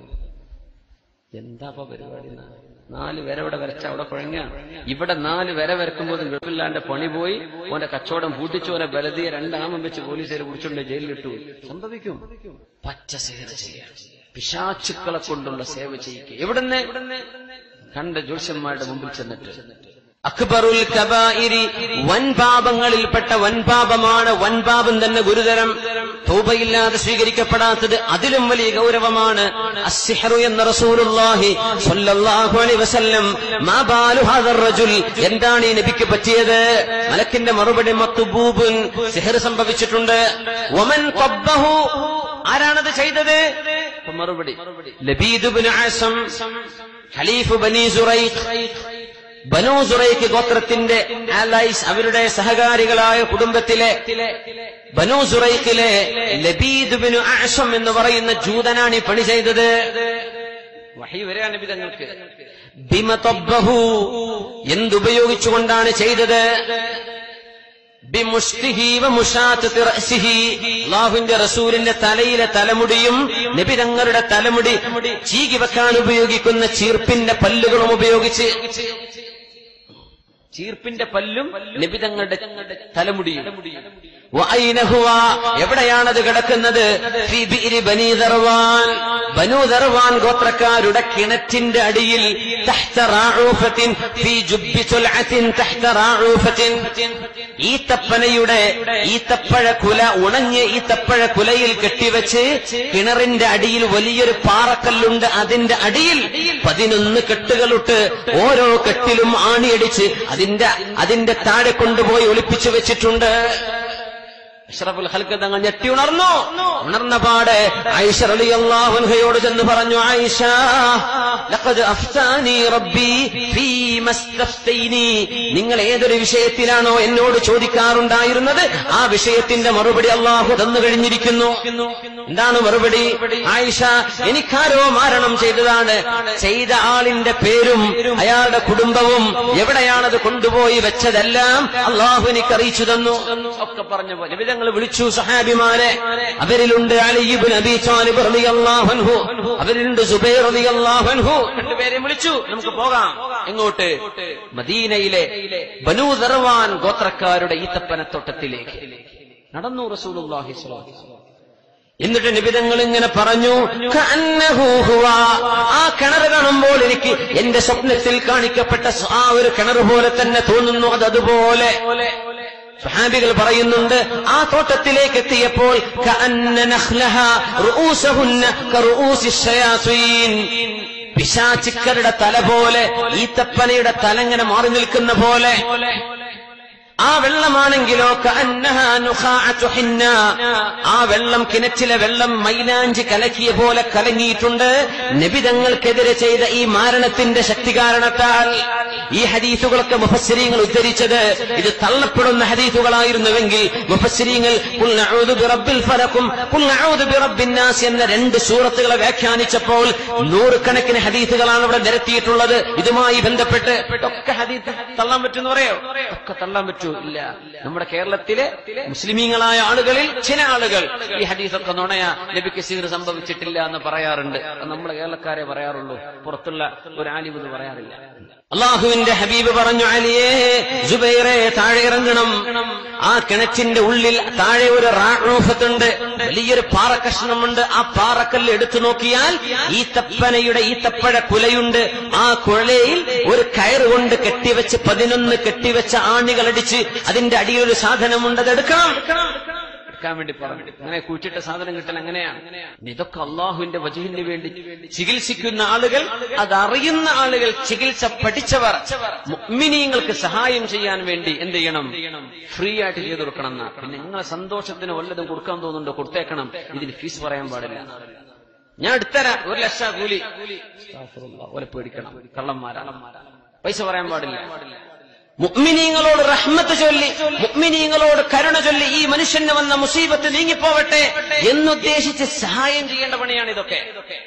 എന്താ പരിപാടി എന്നാ? നാല് വര ഇവിടെ വരച്ച അവിടെ കുഴങ്ങ ഇവിടെ നാല് വര വരക്കുമ്പോൾ ഗൾഫില്ലാണ്ട് പണി പോയി ഓന്റെ കച്ചവടം പൂട്ടിച്ചു ഓനെ ബലതിയെ രണ്ടാമം വെച്ച് പോലീസുകാർ കുടിച്ചുകൊണ്ട് ജയിലിലിട്ടു സംഭവിക്കും പച്ച സേവ ചെയ്യാൻ പിശാച്ചുക്കളെ കൊണ്ടുള്ള സേവ ചെയ്യിക്കുക എവിടുന്ന് കണ്ട ജ്യോത്സ്യന്മാരുടെ മുമ്പിൽ ചെന്നിട്ട് അക്ബറുൽ കബായിരി വൻപാപങ്ങളിൽപ്പെട്ട വൻപാപമാണ് വൻപാപം തന്നെ ഗുരുതരം തൗബയില്ലാതെ സ്വീകരിക്കപ്പെടാത്തത് അതിലും വലിയ ഗൗരവമാണ് അസ്സിഹറു എന്ന റസൂലുള്ളാഹി സ്വല്ലല്ലാഹു അലൈഹി വസല്ലം മാ ബാലു ഹാദർ റജുൽ എന്താണ് ഈ നബിക്ക് പറ്റിയത് മലക്കിന്റെ മറുപടി മത്തുബൂബുൻ സിഹർ സംഭവിച്ചിട്ടുണ്ട് വമൻ ഖബ്ബഹു ആരാണത് ചെയ്തത് അപ്പൊ മറുപടി ലബീദ് ഇബ്നു ആസം ഖലീഫ് ബനി സുറൈഖ് ബനു സുറൈഖ് ഗോത്രത്തിന്റെ ആലൈസ് അവരുടെ സഹകാരികളായ കുടുംബത്തിലെ ബനു സുറൈഖിലെ ലബീദ് ബിനു ആഷം എന്ന് പറയുന്ന ജൂതനാണ് ഈ പണി ചെയ്തത് വഹി വരിക നബി തങ്ങൾക്ക് ബിമ തൊബ്ബഹു എന്തുപയോഗിച്ചുകൊണ്ടാണ് ചെയ്തത് ബിമുഷ്തിഹി വമുഷാത്തത്തി റഅ്സിഹി. അള്ളാഹുവിന്റെ റസൂലിന്റെ തലയിലെ തലമുടിയും നബി തങ്ങളുടെ തലമുടി ചീകി വെക്കാൻ ഉപയോഗിക്കുന്ന ചീർപ്പിന്റെ പല്ലുകളും ഉപയോഗിച്ച് ചീർപ്പിന്റെ പല്ലും നബി തങ്ങളുടെ തലമുടിയും വഅൈന ഹുവ? എവിടെയാണത് കിടക്കുന്നത് ഫീ ബിഇരി ബനീ ദർവാൻ ബനു ദർവാൻ ഗോത്രക്കാരുടെ കിണറ്റിന്റെ അടിയിൽ തഹ്ത റാഊഫത്തിൻ ഫീ ജുബ്ബി സുൽഅത്തിൻ തഹ്ത റാഊഫത്തിൻ ഈത്തപ്പനയുടെ ഈത്തപ്പഴ കുല ഉണങ്ങിയ ഈത്തപ്പഴ കുലയിൽ കെട്ടിവെച്ച് കിണറിന്റെ അടിയിൽ വലിയൊരു പാറക്കല്ലുണ്ട് അതിന്റെ അടിയിൽ പതിനൊന്ന് കെട്ടുകളിട്ട് ഓരോ കെട്ടിലും ആണിയടിച്ച് അതിന്റെ അതിന്റെ താഴെ കൊണ്ടുപോയി ഒളിപ്പിച്ചു വെച്ചിട്ടുണ്ട് അഷ്റഫുൽ ഹൽക്ക് തങ്ങൾ ഞെട്ടി ഉണർന്നു ഉണർന്ന പാടെ ആയിഷ റളിയല്ലാഹു അൻഹയോട് ചെന്ന് പറഞ്ഞു ആയിഷ ലഖദ് അഫ്താനി റബ്ബി ഫീ മസ്തഫ്തൈനി നിങ്ങൾ ഏതൊരു വിഷയത്തിലാണോ എന്നോട് ചോദിക്കാറുണ്ടായിരുന്നത് ആ വിഷയത്തിന്റെ മറുപടി അള്ളാഹു തന്നു കഴിഞ്ഞിരിക്കുന്നു എന്താണ് മറുപടി ആയിഷ എനിക്കാരോ മാരണം ചെയ്തതാണ് ചെയ്ത ആളിന്റെ പേരും അയാളുടെ കുടുംബവും എവിടെയാണത് കൊണ്ടുപോയി വെച്ചതെല്ലാം അള്ളാഹു എനിക്ക് അറിയിച്ചു തന്നു ഒക്കെ പറഞ്ഞ പോലെ വിധങ്ങൾ വിളിച്ചു സഹാബിമാരെ അവരിലുണ്ട് അലിബിൻ അബി താലിബ് റളിയല്ലാഹു അൻഹു അവരിലുണ്ട് സുബൈർ റളിയല്ലാഹു അൻഹു രണ്ടുപേരെയും വിളിച്ചു നമുക്ക് പോകാം എങ്ങോട്ട് മദീനയിലെ ബനൂ ദർവാൻ ഗോത്രക്കാരുടെ ഈത്തപ്പനത്തോട്ടത്തിലേക്ക് നടന്നു റസൂലുള്ളാഹി സ്വല്ലല്ലാഹു അലൈഹി വസല്ലം എന്നിട്ട് നിബിതങ്ങൾ ഇങ്ങനെ പറഞ്ഞു "കഅന്നഹു ഹുവ." ആ കിണർ കാണുമ്പോൾ എനിക്ക് എന്റെ സ്വപ്നത്തിൽ കാണിക്കപ്പെട്ട ആ ഒരു കിണർ പോലെ തന്നെ തോന്നുന്നു അത് അതുപോലെ സുഹാബികൾ പറയുന്നുണ്ട് ആ തോട്ടത്തിലേക്ക് എത്തിയപ്പോൾ "കഅന്ന നഖ്ലഹ റുഊസഹുന്ന കറുഊസി ശയാസീൻ." പിശാചിക്കരുടെ തല പോലെ ഈത്തപ്പനയുടെ തല ഇങ്ങനെ മാറി നിൽക്കുന്ന പോലെ ആ വെള്ളമാണെങ്കിലോ കഅന്നഹാ നുഖാഅത്തു ഹിന്ന. ആ വെള്ളം കിണറ്റിലെ വെള്ളം മൈലാഞ്ചി കലക്കിയ പോലെ കലങ്ങിയിട്ടുണ്ട് നബിതങ്ങൾക്കെതിരെ ചെയ്ത ഈ മാരണത്തിന്റെ ശക്തി കാരണത്താൽ ഈ ഹദീസുകളൊക്കെ മുഫസ്സിരീങ്ങൾ ഉദ്ധരിച്ചത് ഇത് തള്ളപ്പെടുന്ന ഹദീസുകളായിരുന്നുവെങ്കിൽ മുഫസ്സിരീങ്ങൾ "ഖുൽ നഊദു ബിറബ്ബിൽ ഫലഖും ഖുൽ നഊദു ബിറബ്ബിൻ നാസ് എന്ന രണ്ട് സൂറത്തുകളെ വ്യാഖ്യാനിച്ചപ്പോൾ നൂറുകണക്കിന് ഹദീസുകളാണ് ഇവിടെ നിരത്തിയിട്ടുള്ളത് ഇതുമായി ബന്ധപ്പെട്ട് ഒക്കെ ഹദീസ് തള്ളാൻ പറ്റുമെന്ന് പറയോ ഒക്കെ തള്ളാൻ പറ്റൂ ഇല്ല നമ്മുടെ കേരളത്തിലെ മുസ്ലിമീങ്ങളായ ആളുകളിൽ ചില ആളുകൾ ഈ ഹദീസൊക്കെ നുണയാ നബിക്ക് സീർ സംഭവിച്ചിട്ടില്ല എന്ന് പറയാറുണ്ട് അത് നമ്മുടെ കേരളക്കാരെ പറയാറുള്ളൂ പുറത്തുള്ള ഒരു ആലിം ഇത് പറയാറില്ല അള്ളാഹുവിന്റെ ഹബീബ് പറഞ്ഞു അലിയേ ജുബൈറെ താഴെ ഇറങ്ങണം ആ കിണറ്റിന്റെ ഉള്ളിൽ താഴെ ഒരു റാഫത്തുണ്ട് വലിയൊരു പാറക്കഷ്ണമുണ്ട് ആ പാറക്കല്ല് എടുത്തു നോക്കിയാൽ ഈ തപ്പനയുടെ ഈ തപ്പഴ കുലയുണ്ട് ആ കുഴലയിൽ ഒരു കയറ് കൊണ്ട് കെട്ടിവെച്ച് പതിനൊന്ന് കെട്ടിവെച്ച ആണികളടിച്ച് അതിന്റെ അടിയിൽ ഒരു സാധനമുണ്ട് അത് എടുക്കണം എടുക്കാൻ വേണ്ടി പറഞ്ഞു അങ്ങനെ കുറ്റിട്ട സാധനം കിട്ടൽ അങ്ങനെയാണ് ഇതൊക്കെ അള്ളാഹുവിന്റെ വജുവിന് വേണ്ടി ചികിത്സിക്കുന്ന ആളുകൾ അതറിയുന്ന ആളുകൾ ചികിത്സ പഠിച്ചവർ മുഅ്മിനീങ്ങൾക്ക് സഹായം ചെയ്യാൻ വേണ്ടി എന്ത് ചെയ്യണം ഫ്രീ ആയിട്ട് ചെയ്തു കൊടുക്കണം എന്നാ പിന്നെ നിങ്ങളെ സന്തോഷത്തിന് വല്ലതും കൊടുക്കാൻ തോന്നുന്നുണ്ടോ കൊടുത്തേക്കണം ഇതിന് ഫീസ് പറയാൻ പാടില്ല ഞാൻ എടുത്തരാം ഒരു ലക്ഷ കൂലി അസ്തഗ്ഫിറുല്ലാഹ്, ഓലെ പേടിക്കണം കള്ളന്മാരാണ് പൈസ പറയാൻ പാടില്ല മുഅ്മിനീങ്ങളോട് റഹ്മത്ത് ചൊല്ലി മുഅ്മിനീങ്ങളോട് കരുണ ചൊല്ലി ഈ മനുഷ്യന് വന്ന മുസീബത്ത് നീങ്ങിപ്പോവട്ടെ എന്നുദ്ദേശിച്ച് സഹായം ചെയ്യേണ്ട പണിയാണ് ഇതൊക്കെ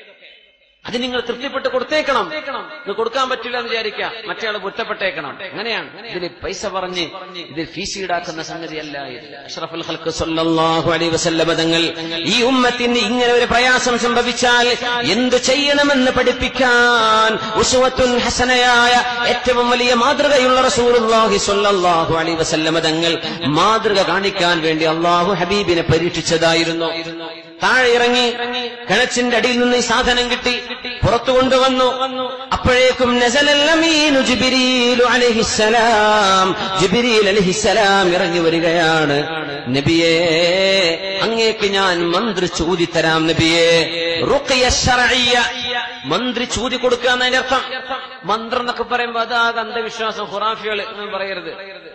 അത് നിങ്ങൾ തൃപ്തിപ്പെട്ട് കൊടുത്തേക്കണം ഇത് കൊടുക്കാൻ പറ്റില്ല എന്ന് വിചാരിക്കാം മറ്റേ ആൾ കുറ്റപ്പെട്ടേക്കണം അങ്ങനെയാണ് ഇതിന് പൈസ പറഞ്ഞ് ഇത് ഫീസ് ഈടാക്കുന്ന സംഗതിയല്ല ഇത് അഷ്റഫുൽ ഖൽക്ക് സല്ലല്ലാഹു അലൈഹി വസല്ലമ തങ്ങൾ ഈ ഉമ്മത്തിന് ഇങ്ങനെ ഒരു പ്രയാസം സംഭവിച്ചാൽ എന്തു ചെയ്യണമെന്ന് പഠിപ്പിക്കാൻ ഉസ്വത്തുൻ ഹസനയായ ഏറ്റവും വലിയ മാതൃകയുള്ള റസൂലുള്ളാഹി സ്വല്ലല്ലാഹു അലൈഹി വസല്ലമ തങ്ങൾ മാതൃക കാണിക്കാൻ വേണ്ടി അള്ളാഹു ഹബീബിനെ പരീക്ഷിച്ചതായിരുന്നു താഴെ ഇറങ്ങി കിണച്ചിന്റെ അടിയിൽ നിന്ന് ഈ സാധനം കിട്ടി പുറത്തു കൊണ്ടുവന്നു അപ്പോഴേക്കും നസലൽ അമീനു ജിബ്രീലു അലൈഹിസ്സലാം ജിബ്രീൽ അലൈഹിസ്സലാം ഇറങ്ങി വരികയാണ് നബിയേ അങ്ങേക്ക് ഞാൻ മന്ത്രി ചോദിത്തരാം നബിയേ റുഖിയ ശർഇയ്യ മന്ത്രി ചൂതി കൊടുക്കുക എന്നതിന്റെ അർത്ഥം മന്ത്രം എന്നൊക്കെ പറയുമ്പോ അതാകെ അന്ധവിശ്വാസം ഖുറാഫികൾ എന്ന് പറയരുത്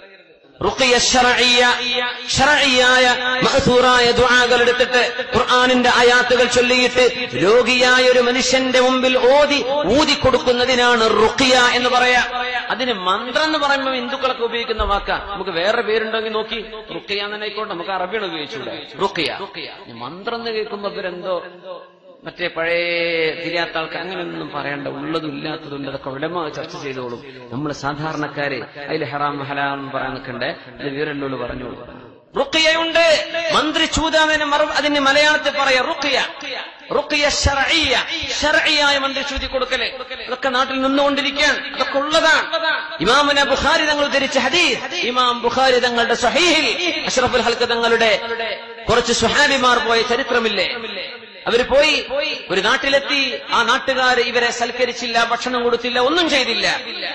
റുഖിയ ശർഇയ്യ ശർഇയ്യായ മഅ്സൂറായ ദുആകൾ എടുത്തിട്ട് ഖുർആനിന്റെ ആയാത്തുകൾ ചൊല്ലിയിട്ട് രോഗിയായ ഒരു മനുഷ്യന്റെ മുമ്പിൽ ഓതി ഊതി കൊടുക്കുന്നതിനാണ് റുഖിയ എന്ന് പറയാ അതിന് മന്ത്രം എന്ന് പറയുമ്പോൾ ഹിന്ദുക്കളൊക്കെ ഉപയോഗിക്കുന്ന വാക്കാ നമുക്ക് വേറെ പേരുണ്ടെങ്കിൽ നോക്കി റുഖിയ എന്ന് തന്നെ ആയിക്കോട്ടെ നമുക്ക് അറബിയാണ് ഉപയോഗിച്ചൂടെ റുഖിയ മന്ത്രം എന്ന് കേൾക്കുമ്പോ ഇവരെന്തോ മറ്റേ പഴയ തിരിയാത്ത ആൾക്ക് അങ്ങനെയൊന്നും പറയണ്ട ഉള്ളതും ഇല്ലാത്തതും അതൊക്കെ ഉടമ ചർച്ച ചെയ്തോളും നമ്മൾ സാധാരണക്കാരെ അതിൽ ഹറാം ഹലാം പറയാൻ നിൽക്കണ്ടേ അത് വീരല്ലോട് പറഞ്ഞോളൂ റുക്കിയുണ്ട് മന്ത്രി ചൂതാവിന് മറു അതിന് മലയാളത്തിൽ പറയാ റുക്കിയ റുക്കിയ ഷർഇയ്യ ഷർഇയായ മന്ത്രി ചൂതി കൊടുക്കല് ഇതൊക്കെ നാട്ടിൽ നിന്നുകൊണ്ടിരിക്കാൻ അതൊക്കെ ഉള്ളതാണ് ഇമാമുന ബുഖാരി തങ്ങൾ ധരിച്ച ഹദീസ് ഇമാം ബുഖാരി തങ്ങളുടെ സഹീഹിൽ അഷ്റഫുൽ ഹൽക്ക് തങ്ങളുടെ കുറച്ച് സുഹാബിമാർ പോയ ചരിത്രമില്ലേ അവര് പോയി ഒരു നാട്ടിലെത്തി ആ നാട്ടുകാർ ഇവരെ സൽക്കരിച്ചില്ല ഭക്ഷണം കൊടുത്തില്ല ഒന്നും ചെയ്തില്ല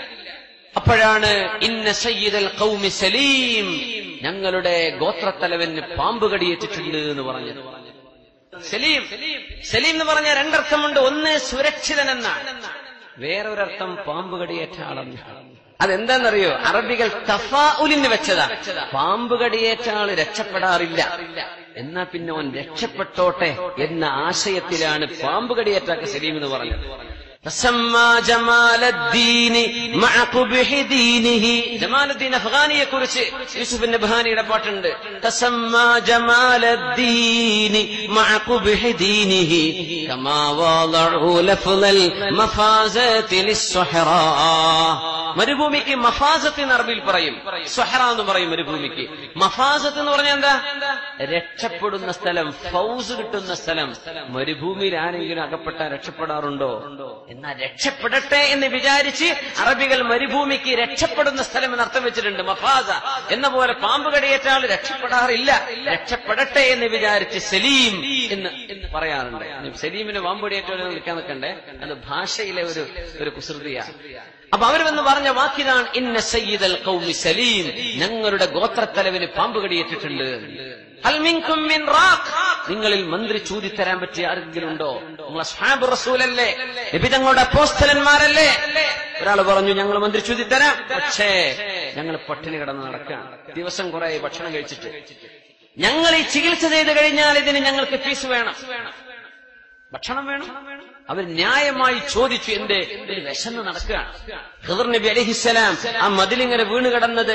അപ്പോഴാണ് ഇന്ന സയ്യിദൽ ഖൗമി സലീം ഞങ്ങളുടെ ഗോത്രത്തലവന് പാമ്പ് കടിയേറ്റിട്ടുണ്ട് എന്ന് പറഞ്ഞത് സലീം സലീം എന്ന് പറഞ്ഞ രണ്ടർത്ഥമുണ്ട് ഒന്ന് സുരക്ഷിതനെന്നാണ് വേറൊരർത്ഥം പാമ്പ് കടിയേറ്റ ആളെന്ന് അതെന്താണെന്നറിയോ അറബികൾ തഫാഉലിന് വെച്ചതാ പാമ്പ് കടിയേറ്റ ആള് രക്ഷപ്പെടാറില്ല എന്നാ പിന്നെ ഓൻ രക്ഷപ്പെട്ടോട്ടെ എന്ന ആശയത്തിലാണ് പാമ്പ് കടിയേറ്റാക്ക സലീം എന്ന് പറഞ്ഞത് فسمى جمال الدين مع قبح دينه ജമാലുദ്ദീൻ അഫ്ഗാനിയെ കുറിച്ച് യൂസുഫ് നബ്ഹാനിയുടെ പാട്ടുണ്ട് തസമ്മ ജമാൽ الدين مع قبح دينه كما وضعوا لفظ المفازات للصحراء മരുഭൂമിക്ക് മഫാസത്ത് എന്ന് അറബിയിൽ പറയും സ്വഹറ എന്ന് പറയും മരുഭൂമിക്ക് മഫാസത്ത് എന്ന് പറഞ്ഞാൽ എന്താ രക്ഷപ്പെടുന്ന സ്ഥലം ഫൗസ് കിട്ടുന്ന സ്ഥലം മരുഭൂമിയിൽ ആരെങ്കിലും അകപ്പെട്ട രക്ഷപ്പെടാറുണ്ടോ എന്നാൽ രക്ഷപ്പെടട്ടെ എന്ന് വിചാരിച്ച് അറബികൾ മരുഭൂമിക്ക് രക്ഷപ്പെടുന്ന സ്ഥലം എന്ന് അർത്ഥം വെച്ചിട്ടുണ്ട് മഫാസ എന്ന പോലെ പാമ്പ് കടിയേറ്റ ആൾ രക്ഷപ്പെടാറില്ല രക്ഷപ്പെടട്ടെ എന്ന് വിചാരിച്ച് സലീം എന്ന് എന്ന് പറയാറുണ്ട് സലീമിന് പാമ്പ് കടിയേറ്റവരെ വിളിക്കാൻ നിൽക്കണ്ടേ അത് ഭാഷയിലെ ഒരു ഒരു കുസൃതിയാണ് അപ്പൊ അവർ വന്ന് പറഞ്ഞ വാക്കിതാണ് ഇന്ന സയ്യിദൽ ഖൗമി സലീം ഞങ്ങളുടെ ഗോത്രത്തലവിന് പാമ്പ് കടിയേറ്റിട്ടുണ്ട് ഹൽ മിൻകും മിൻ റാഖ് നിങ്ങളിൽ മന്ത്രി ചൂതിത്തരാൻ പറ്റിയ ആരെങ്കിലും ഉണ്ടോ നിങ്ങൾ അസ്ഹാബ് റസൂലല്ലേ നബി തങ്ങളുടെ അപ്പോസ്തലന്മാരല്ലേ ഒരാൾ പറഞ്ഞു ഞങ്ങൾ മന്ത്രി ചൂതിത്തരാം പക്ഷേ ഞങ്ങൾ പട്ടിണി കിടന്ന് നടക്കാം ദിവസം കുറെ ഭക്ഷണം കഴിച്ചിട്ട് ഞങ്ങൾ ഈ ചികിത്സ ചെയ്ത് കഴിഞ്ഞാൽ ഇതിന് ഞങ്ങൾക്ക് ഫീസ് വേണം ഭക്ഷണം വേണം അവർ ന്യായമായി ചോദിച്ചു എന്റെ ഒരു വിശന്ന് നടക്കുകയാണ് ഖിദർ നബി അലഹിസ്സലാം ആ മതിലിങ്ങനെ വീണ് കിടന്നത്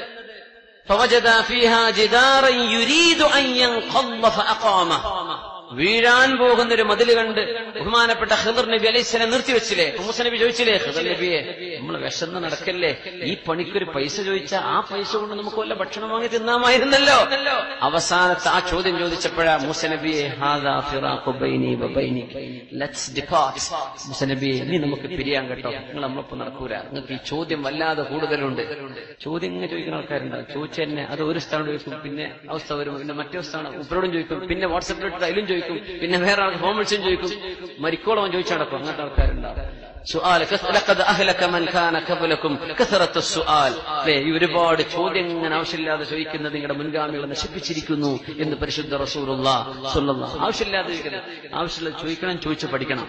فوجد فيها جدارا يريد أن ينقض فأقامه വീഴാൻ പോകുന്ന ഒരു മതിൽ കണ്ട് ബഹുമാനപ്പെട്ട ഖിദർ നബി അലൈഹിസ്സലാം നിർത്തിവെച്ചില്ലേ മൂസ നബി ചോദിച്ചില്ലേ ഖിദർ നബിയെ നമ്മൾ വിശന്ന് നടക്കല്ലേ ഈ പണിക്കൊരു പൈസ ചോദിച്ചാൽ ആ പൈസ കൊണ്ട് നമുക്ക് വല്ല ഭക്ഷണം വാങ്ങി തിന്നാമായിരുന്നല്ലോ അവസാനത്തെ ആ ചോദ്യം ചോദിച്ചപ്പോഴാ മൂസ നബിയെ ഹാദാ ഫിറാഖു ബൈനി വബൈനിക ലെറ്റ്സ് ഡിപ്പാർട്ട് മൂസ നബിയെ ഇനി നമുക്ക് പിരിയാൻ കേട്ടോ നിങ്ങൾ നമ്മളൊപ്പം നടക്കൂല നിങ്ങൾക്ക് ഈ ചോദ്യം വല്ലാതെ കൂടുതലുണ്ട് ചോദ്യം ഇങ്ങനെ ചോദിക്കുന്ന ആൾക്കാരുണ്ടാവും ചോദിച്ചു തന്നെ അത് ഒരു സ്ഥലം ചോദിക്കും പിന്നെ അവസ്ഥ വരും പിന്നെ മറ്റേ അവസ്ഥ ഉപ്പരോടും ചോദിക്കും പിന്നെ വാട്സപ്പിലിട്ട് അതിലും ചോദിക്കും പിന്നെ വേറെ ആൾക്ക് ഫോൺ വിളിച്ചും ചോദിക്കും മരിക്കോളം ചോദിച്ചു നടക്കും അങ്ങനത്തെ ആൾക്കാരുണ്ടാവും സുആൽ ലഖദ് അഹ്ലക മൻ കാന ഖബലക്കും കസറത്ത് സുആൽ അല്ലേ ഈ ഒരുപാട് ചോദ്യം ഇങ്ങനെ ആവശ്യമില്ലാതെ ചോദിക്കുന്നത് നിങ്ങളുടെ മുൻഗാമികളെ നശിപ്പിച്ചിരിക്കുന്നു എന്ന് പരിശുദ്ധ റസൂലുള്ള സ്വല്ലല്ലാഹു ആവശ്യമില്ലാതെ ചോദിക്കുന്നത് ആവശ്യമില്ലാതെ ചോദിക്കണം ചോദിച്ചു പഠിക്കണം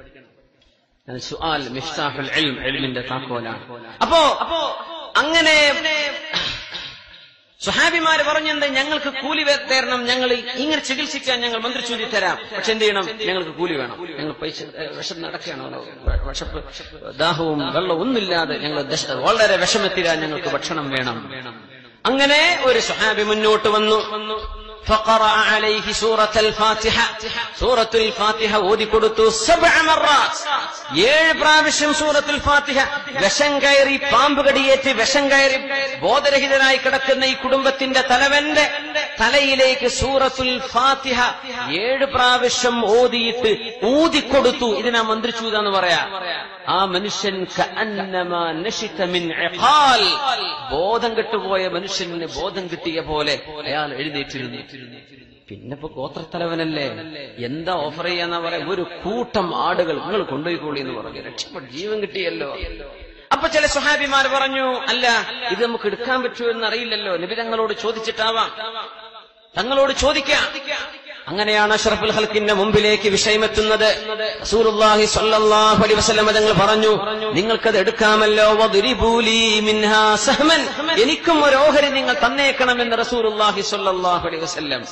സുആൽ മിഫ്താഹുൽ ഇൽം ഇൽമിന്റെ താക്കോലാണ് അപ്പോ അപ്പോ അങ്ങനെ സുഹാബിമാര് പറഞ്ഞെന്ത് ഞങ്ങൾക്ക് കൂലി വേ- തരണം ഞങ്ങൾ ഇങ്ങനെ ചികിത്സിക്കാൻ ഞങ്ങൾ മന്ത്രി ചൂതി തരാം പക്ഷെ എന്ത് ചെയ്യണം ഞങ്ങൾക്ക് കൂലി വേണം ഞങ്ങൾ പൈസ ഏ, വിഷം നടക്കുകയാണ് വിശപ്പ് ദാഹവും വെള്ളവും ഒന്നുമില്ലാതെ ഞങ്ങൾ ദശ- വളരെ വിഷമെത്തിരാൻ ഞങ്ങൾക്ക് ഭക്ഷണം വേണം അങ്ങനെ ഒരു സുഹാബി മുന്നോട്ട് വന്നു فقرأ عليه سورة الفاتحة سورة الفاتحة ഓതി കൊടുത്തു سبع مرات ഏഴ് പ്രാവശ്യം സൂറത്തുൽ ഫാത്തിഹ വിഷം കയറി പാമ്പ് കടിയേറ്റ് വിഷം കയറി ബോധരഹിതനായി കിടക്കുന്ന ഈ കുടുംബത്തിന്റെ തലവന്റെ തലയിലേക്ക് സൂറത്തുൽ ഫാത്തിഹ ഏഴ് പ്രാവശ്യം ഓതിയിട്ട് ഊതിക്കൊടുത്തു ഇതിനാ മന്ത്രിച്ചൂത എന്ന് പറയാ ആ മനുഷ്യൻ കഅന്നമാ നശിത മിൻ ഇഖാൽ. ബോധം കെട്ടുപോയ മനുഷ്യന് ബോധം കിട്ടിയ പോലെ അയാൾ എഴുന്നേറ്റിരുന്നു പിന്നെ ഇപ്പൊ ഗോത്രത്തലവനല്ലേ എന്താ ഓഫർ ചെയ്യാന്നാ പറയാ ഒരു കൂട്ടം ആടുകൾ നിങ്ങൾ കൊണ്ടുപോയിക്കോളി എന്ന് പറഞ്ഞു രക്ഷപ്പെട്ട ജീവൻ കിട്ടിയല്ലോ അപ്പൊ ചില സുഹാബിമാർ പറഞ്ഞു അല്ല ഇത് നമുക്ക് എടുക്കാൻ പറ്റുമോ എന്ന് അറിയില്ലല്ലോ നബി തങ്ങളോട് ചോദിച്ചിട്ടാവാം തങ്ങളോട് ചോദിക്കാം അങ്ങനെയാണ് അഷ്റഫുൽ ഹൽക്കിന്റെ മുമ്പിലേക്ക് വിഷയമെത്തുന്നത് റസൂലുള്ളാഹി സ്വല്ലല്ലാഹു അലൈഹി വസല്ലം തങ്ങൾ പറഞ്ഞു നിങ്ങൾക്കത് എടുക്കാമല്ലോ വദ്രിബൂലി മിൻഹാ സഹ്മൻ എനിക്കും ഒരു ഓഹരി നിങ്ങൾ തന്നേക്കണമെന്ന് റസൂലുള്ളാഹി സ്വല്ലല്ലാഹു അലൈഹി വസല്ലം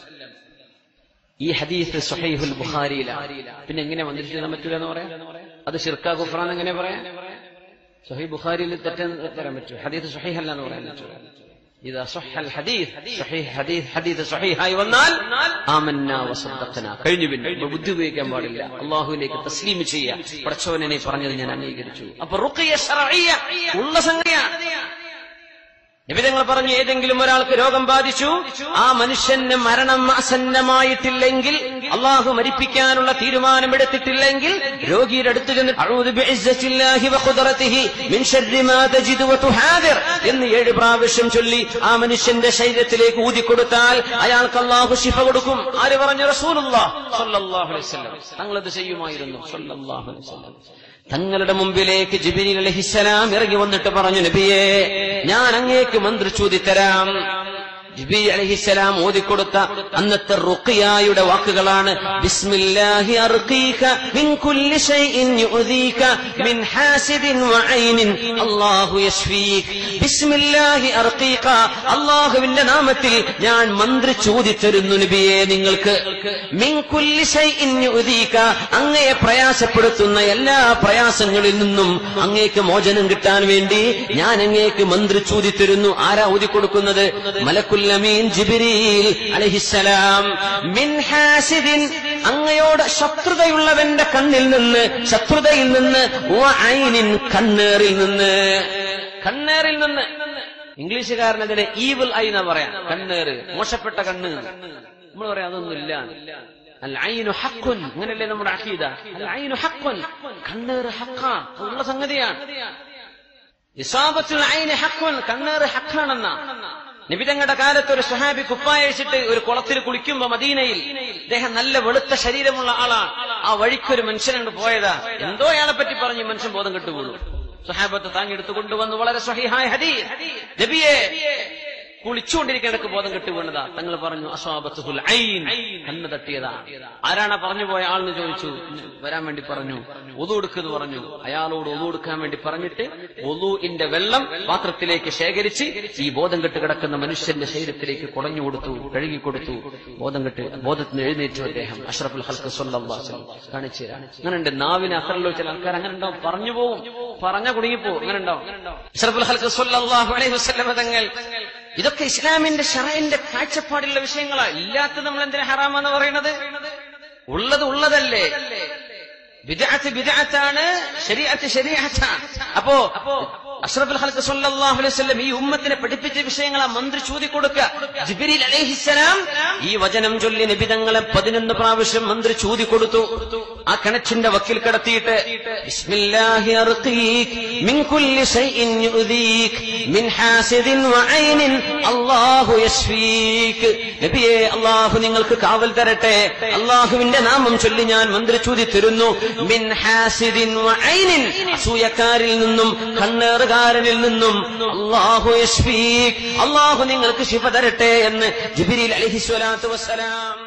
ഈ ഹദീസ് സുഹൈഹുൽ ബുഖാരിയിലാണ് പിന്നെ എങ്ങനെ വന്നിരിക്കാൻ പറ്റൂല എന്ന് പറയാം അത് ഷിർക്ക കുഫ്രാൻ എങ്ങനെ പറയാം സുഹൈ ബുഖാരിയിൽ തെറ്റെന്ന് പറയാൻ പറ്റൂ ഹദീസ് സുഹൈഹ് അല്ല എന്ന് പറയാൻ പറ്റൂ إذا صح الحديث صحيح حديث حديث صحيح ആയി വന്നാൽ ആമന്ന വസദ്ദഖന കഴിഞ്ഞു പിന്നെ ഇപ്പൊ ബുദ്ധി ഉപയോഗിക്കാൻ പാടില്ല അള്ളാഹുവിലേക്ക് തസ്ലീം ചെയ്യാം പടച്ചവനെ പറഞ്ഞത് ഞാൻ അംഗീകരിച്ചു അപ്പൊ റുഖിയ ശർഇയ്യ ഉള്ള സംഗതിയാണ് നിബിധങ്ങൾ പറഞ്ഞു ഏതെങ്കിലും ഒരാൾക്ക് രോഗം ബാധിച്ചു ആ മനുഷ്യന് മരണം ആസന്നമായിട്ടില്ലെങ്കിൽ അള്ളാഹു മരിപ്പിക്കാനുള്ള തീരുമാനമെടുത്തിട്ടില്ലെങ്കിൽ രോഗിയുടെ അടുത്ത് ചെന്ന് "അഊദു ബിഇസ്സത്തില്ലാഹി വഖുദ്റതിഹി മിൻ ശർരി മാ തജിദു വതുഹാദിർ" എന്ന് ഏഴ് പ്രാവശ്യം ചൊല്ലി ആ മനുഷ്യന്റെ ശരീരത്തിലേക്ക് ഊതിക്കൊടുത്താൽ അയാൾക്ക് അള്ളാഹു ശിഫ കൊടുക്കും ആര് പറഞ്ഞു റസൂലുള്ളാഹ് സ്വല്ലല്ലാഹു അലൈഹി വസല്ലം തങ്ങളത് ചെയ്യുമായിരുന്നു സ്വല്ലല്ലാഹു അലൈഹി വസല്ലം തങ്ങളുടെ മുമ്പിലേക്ക് ജിബിരി അലഹിസലാം ഇറങ്ങി വന്നിട്ട് പറഞ്ഞു നബിയെ ഞാൻ അങ്ങേക്ക് മന്ത്രിച്ചൂതി തരാം ജിബി അലഹിസലാം ഓതിക്കൊടുത്ത അന്നത്തെ റുഖിയായുടെ വാക്കുകളാണ് ബിസ്മില്ലാഹി അർഖീക മിൻ കുല്ലി ശൈഇൻ യുഅദീക മിൻ ഹാസിദിൻ വഅൈനിൻ അല്ലാഹു യശ്ഫീക ബിസ്മില്ലാഹി അർഖീക അല്ലാഹുവിന്റെ നാമത്തിൽ ഞാൻ മന്ത്രിച്ചൂതി തരുന്നു നബിയെ നിങ്ങൾക്ക് മിൻ കുല്ലി ശൈഇൻ യുഅദീക അങ്ങയെ പ്രയാസപ്പെടുത്തുന്ന എല്ലാ പ്രയാസങ്ങളിൽ നിന്നും അങ്ങേക്ക് മോചനം കിട്ടാൻ വേണ്ടി ഞാൻ അങ്ങേക്ക് മന്ത്രിച്ചൂതി തരുന്നു ആരാ ഊതിക്കൊടുക്കുന്നത് മലക്കുൽ അമീൻ ജിബിരീൽ അലഹിസലാം മിൻ ഹാസിദിൻ അങ്ങയോട് ശത്രുതയുള്ളവന്റെ കണ്ണിൽ നിന്ന് ശത്രുതയിൽ നിന്ന് വഅൈനിൻ കണ്ണേറിൽ നിന്ന് കണ്ണേറിൽ നിന്ന് ഇംഗ്ലീഷുകാരനതിനെ ഈവിൾ ഐ എന്നാ പറയാം കണ്ണേറ് മോശപ്പെട്ട കണ്ണ് നമ്മൾ പറയാം അതൊന്നും ഇല്ല അൽ ഐനു ഹക്കുൻ അങ്ങനെയല്ലേ നമ്മുടെ അഖീദ അൽ ഐനു ഹക്കുൻ കണ്ണേറ് ഹക്കാ ഉള്ള സംഗതിയാണ് ഇസാബത്തുൽ ഐന് ഹക്കുൻ കണ്ണേറ് ഹക്കാണെന്ന നിബിതങ്ങളുടെ കാലത്ത് ഒരു സുഹാബി കുപ്പായഴിച്ചിട്ട് ഒരു കുളത്തിൽ കുളിക്കുമ്പോ മദീനയിൽ അദ്ദേഹം നല്ല വെളുത്ത ശരീരമുള്ള ആളാണ് ആ വഴിക്കൊരു മനുഷ്യനങ്ങോട്ട് പോയതാ എന്തോ അയാളെ പറ്റി പറഞ്ഞു മനുഷ്യൻ ബോധം കെട്ടുപോളൂ സുഹാബത്ത് താങ്ങിയെടുത്ത് കൊണ്ടുവന്ന് വളരെ സ്വഹിഹായ ഹദീ നബിയെ കുളിച്ചുകൊണ്ടിരിക്കേണ്ടക്ക് ബോധം കെട്ടി വീണതാ തങ്ങൾ പറഞ്ഞു അസ്വാബത്തുൽ ഐൻ കണ്ണ് തട്ടിയതാ ആരാണ് പറഞ്ഞു പോയ ആളെന്ന് ചോദിച്ചു വരാൻ വേണ്ടി പറഞ്ഞു ഒതു എടുക്കുന്നു പറഞ്ഞു അയാളോട് ഒതു എടുക്കാൻ വേണ്ടി പറഞ്ഞിട്ട് ഒതുവിന്റെ വെള്ളം പാത്രത്തിലേക്ക് ശേഖരിച്ച് ഈ ബോധം കെട്ട് കിടക്കുന്ന മനുഷ്യന്റെ ശരീരത്തിലേക്ക് കുടഞ്ഞു കൊടുത്തു കഴുകി കൊടുത്തു ബോധം കെട്ട് ബോധത്തിന് എഴുന്നേറ്റു അദ്ദേഹം അഷ്റഫുൽ ഹൽക്ക് കാണിച്ചു തരാം അങ്ങനെ ഉണ്ട് നാവിന് അസറിലോ ചില ആൾക്കാർ അങ്ങനെ ഉണ്ടാവും പറഞ്ഞു പോവും പറഞ്ഞ കുടുങ്ങിപ്പോ അങ്ങനെ ഉണ്ടാവും അഷ്റഫുൽ ഹൽക്ക് സല്ലല്ലാഹു അലൈഹി വസല്ലം തങ്ങൾ ഇതൊക്കെ ഇസ്ലാമിന്റെ ഷറയിന്റെ കാഴ്ചപ്പാടുള്ള വിഷയങ്ങളാ ഇല്ലാത്തത് നമ്മൾ എന്തിനാ ഹറാമെന്ന് പറയുന്നത് ഉള്ളത് ഉള്ളതല്ലേ ബിദഅത്ത് ബിദഅത്താണ് ശരീഅത്ത് ശരീഅത്താണ് അപ്പോ അഷ്റഫുൽ ഖൽഖ് സല്ലല്ലാഹു അലൈഹി വസല്ലം ഈ ഉമ്മത്തിനെ പഠിപ്പിച്ച വിഷയങ്ങളെ മന്ത്രി ചൂതി കൊടുക്കുക ജിബ്രീൽ അലൈഹിസ്സലാം ഈ വചനം ചൊല്ലി നബിതങ്ങളെ പതിനൊന്ന് പ്രാവശ്യം മന്ത്രി ചൂതി കൊടുത്തു ആ കിണച്ചിന്റെ വക്കിൽ കിടത്തിയിട്ട് ബിസ്മില്ലാഹി അർഖീക് മിൻ കുല്ലി ശൈഇൻ യുദീക് മിൻ ഹാസിദിൻ വഅൈനിൻ അല്ലാഹു യശ്ഫീക് നബിയെ അല്ലാഹു നിങ്ങൾക്ക് കാവൽ തരട്ടെ അല്ലാഹുവിന്റെ നാമം ചൊല്ലി ഞാൻ മന്ത്രി ചൂതി തരുന്നു മിൻ ഹാസിദിൻ വഅൈനിൻ അസൂയക്കാരിൽ നിന്നും കണ്ണേറുകാരനിൽ നിന്നും അല്ലാഹു യശ്ഫീക് അല്ലാഹു നിങ്ങൾക്ക് ശിഫ തരട്ടെ എന്ന് ജിബ്രീൽ അലൈഹിസ്സലാത്തു വസ്സലാം